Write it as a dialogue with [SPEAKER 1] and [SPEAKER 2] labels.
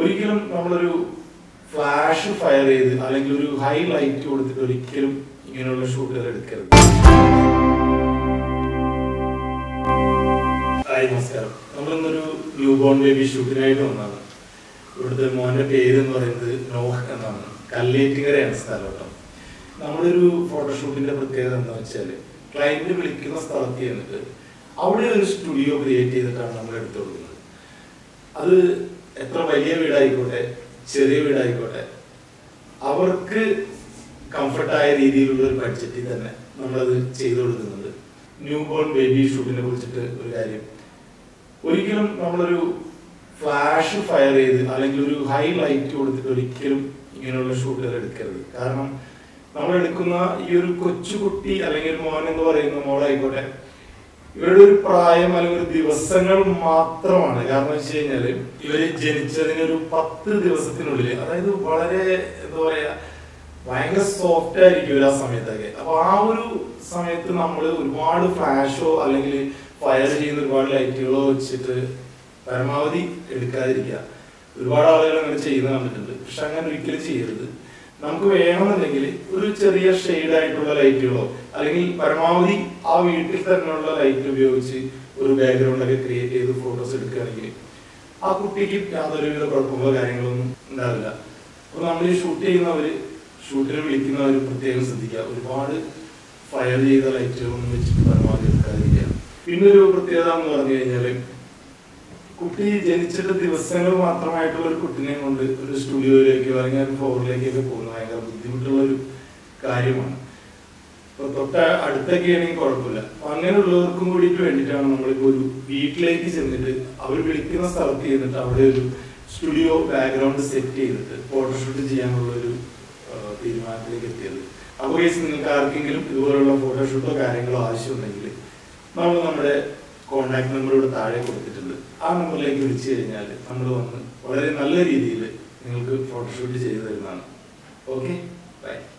[SPEAKER 1] ഒരിക്കലും നമ്മളൊരു flash fire ചെയ്ത് അല്ലെങ്കിൽ ഒരു ഹൈ ലൈറ്റ് കൊടുത്തിട്ട് ഒരിക്കലും ഇങ്ങനെയുള്ള ഷൂട്ടുകൾ എടുക്കരുത് ഹായ് നമസ്കാരം നമ്മളിന്നൊരു ന്യൂ ബോൺ ബേബി ഷൂട്ടിനായിട്ട് വന്നതാണ് ഇവിടുത്തെ മോന്റെ പേര് എന്ന് പറയുന്നത് നോഹ് എന്നാണ് കല്ലേറ്റിങ്ങരയാണ് സ്ഥലം കേട്ടോ നമ്മളൊരു ഫോട്ടോഷൂട്ടിന്റെ പ്രത്യേകത എന്താ വെച്ചാൽ ക്ലയന്റ് വിളിക്കുന്ന സ്ഥലത്ത് ചെന്നിട്ട് അവിടെ ഒരു സ്റ്റുഡിയോ ക്രിയേറ്റ് ചെയ്തിട്ടാണ് നമ്മൾ എടുത്തു കൊടുക്കുന്നത് അത് എത്ര വലിയ വീടായിക്കോട്ടെ ചെറിയ വീടായിക്കോട്ടെ അവർക്ക് കംഫർട്ടായ രീതിയിലുള്ള ഒരു ബഡ്ജറ്റിൽ തന്നെ നമ്മളത് ചെയ്തു കൊടുക്കുന്നുണ്ട് ന്യൂ ബോൺ ബേബി ഷൂട്ടിനെ കുറിച്ചിട്ട് ഒരു കാര്യം ഒരിക്കലും നമ്മളൊരു ഫ്ലാഷ് ഫയർ ചെയ്ത് അല്ലെങ്കിൽ ഒരു ഹൈ ലൈറ്റ് കൊടുത്തിട്ട് ഒരിക്കലും ഇങ്ങനെയുള്ള ഷൂട്ടുകൾ എടുക്കരുത് കാരണം നമ്മൾ എടുക്കുന്ന ഈ ഒരു കൊച്ചുകുട്ടി അല്ലെങ്കിൽ ഒരു മോൻ എന്ന് പറയുന്ന മോളായിക്കോട്ടെ ഇവരുടെ ഒരു പ്രായം അല്ലെങ്കിൽ ഒരു ദിവസങ്ങൾ മാത്രമാണ് കാരണം വെച്ച് കഴിഞ്ഞാല് ഇവര് ജനിച്ചതിന് ഒരു പത്ത് ദിവസത്തിനുള്ളിൽ അതായത് വളരെ എന്താ പറയാ ഭയങ്കര സോഫ്റ്റ് ആയിരിക്കും ഇവര് ആ സമയത്തൊക്കെ അപ്പൊ ആ ഒരു സമയത്ത് നമ്മൾ ഒരുപാട് ഫ്ലാഷോ അല്ലെങ്കിൽ ഫയർ ചെയ്യുന്ന ഒരുപാട് ലൈറ്റുകളോ വെച്ചിട്ട് പരമാവധി എടുക്കാതിരിക്കുക ഒരുപാട് ആളുകൾ അങ്ങനെ ചെയ്യുന്ന കണ്ടിട്ടുണ്ട് പക്ഷെ അങ്ങനെ ഒരിക്കലും ചെയ്യരുത് നമുക്ക് വേണമെന്നുണ്ടെങ്കിൽ ഒരു ചെറിയ ഷെയ്ഡ് ആയിട്ടുള്ള ലൈറ്റുകളോ അല്ലെങ്കിൽ പരമാവധി ആ വീട്ടിൽ തന്നെയുള്ള ലൈറ്റ് ഉപയോഗിച്ച് ഒരു ബാക്ക്ഗ്രൗണ്ട് ഒക്കെ ക്രിയേറ്റ് ചെയ്ത് ഫോട്ടോസ് എടുക്കുകയാണെങ്കിൽ ആ കുട്ടിക്ക് യാതൊരുവിധ കുഴപ്പങ്ങളോ കാര്യങ്ങളൊന്നും ഉണ്ടാവില്ല അപ്പൊ നമ്മൾ ഈ ഷൂട്ട് ചെയ്യുന്നവര് ഷൂട്ടിന് വിളിക്കുന്നവർ പ്രത്യേകം ശ്രദ്ധിക്കുക ഒരുപാട് ഫയർ ചെയ്ത ലൈറ്റുകളൊന്നും വെച്ചിട്ട് പരമാവധി എടുക്കാതിരിക്കുക പിന്നെ ഒരു പ്രത്യേകത എന്ന് പറഞ്ഞു കഴിഞ്ഞാല് കുട്ടി ജനിച്ചിട്ട് ദിവസങ്ങൾ മാത്രമായിട്ടുള്ള ഒരു കുട്ടിനെ കൊണ്ട് ഒരു സ്റ്റുഡിയോയിലേക്കോ അല്ലെങ്കിൽ ഒരു ഫ്ലോറിലേക്കൊക്കെ പോകുന്നത് ഭയങ്കര ബുദ്ധിമുട്ടുള്ള ഒരു കാര്യമാണ് ഇപ്പൊ തൊട്ട അടുത്തൊക്കെ ആണെങ്കിൽ കുഴപ്പമില്ല അപ്പൊ അങ്ങനെയുള്ളവർക്കും കൂടിയിട്ട് വേണ്ടിയിട്ടാണ് നമ്മളിപ്പോ ഒരു വീട്ടിലേക്ക് ചെന്നിട്ട് അവർ വിളിക്കുന്ന സ്ഥലത്ത് ചെന്നിട്ട് അവിടെ ഒരു സ്റ്റുഡിയോ ബാക്ക്ഗ്രൗണ്ട് സെറ്റ് ചെയ്തിട്ട് ഫോട്ടോഷൂട്ട് ചെയ്യാനുള്ള ഒരു ആ, തീരുമാനത്തിലേക്ക് എത്തിയത് അപ്പോൾ കേസ് നിങ്ങൾക്ക് ആർക്കെങ്കിലും ഇതുപോലുള്ള ഫോട്ടോഷൂട്ടോ കാര്യങ്ങളോ ആവശ്യമുണ്ടെങ്കിൽ നമ്മൾ നമ്മുടെ കോണ്ടാക്ട് നമ്പർ ഇവിടെ താഴെ കൊടുത്തിട്ടുണ്ട് ആ നമ്പറിലേക്ക് വിളിച്ചു കഴിഞ്ഞാൽ നമ്മൾ വന്ന് വളരെ നല്ല രീതിയിൽ നിങ്ങൾക്ക് ഫോട്ടോഷൂട്ട് ചെയ്തു തരുന്നതാണ് ഓക്കെ ബൈ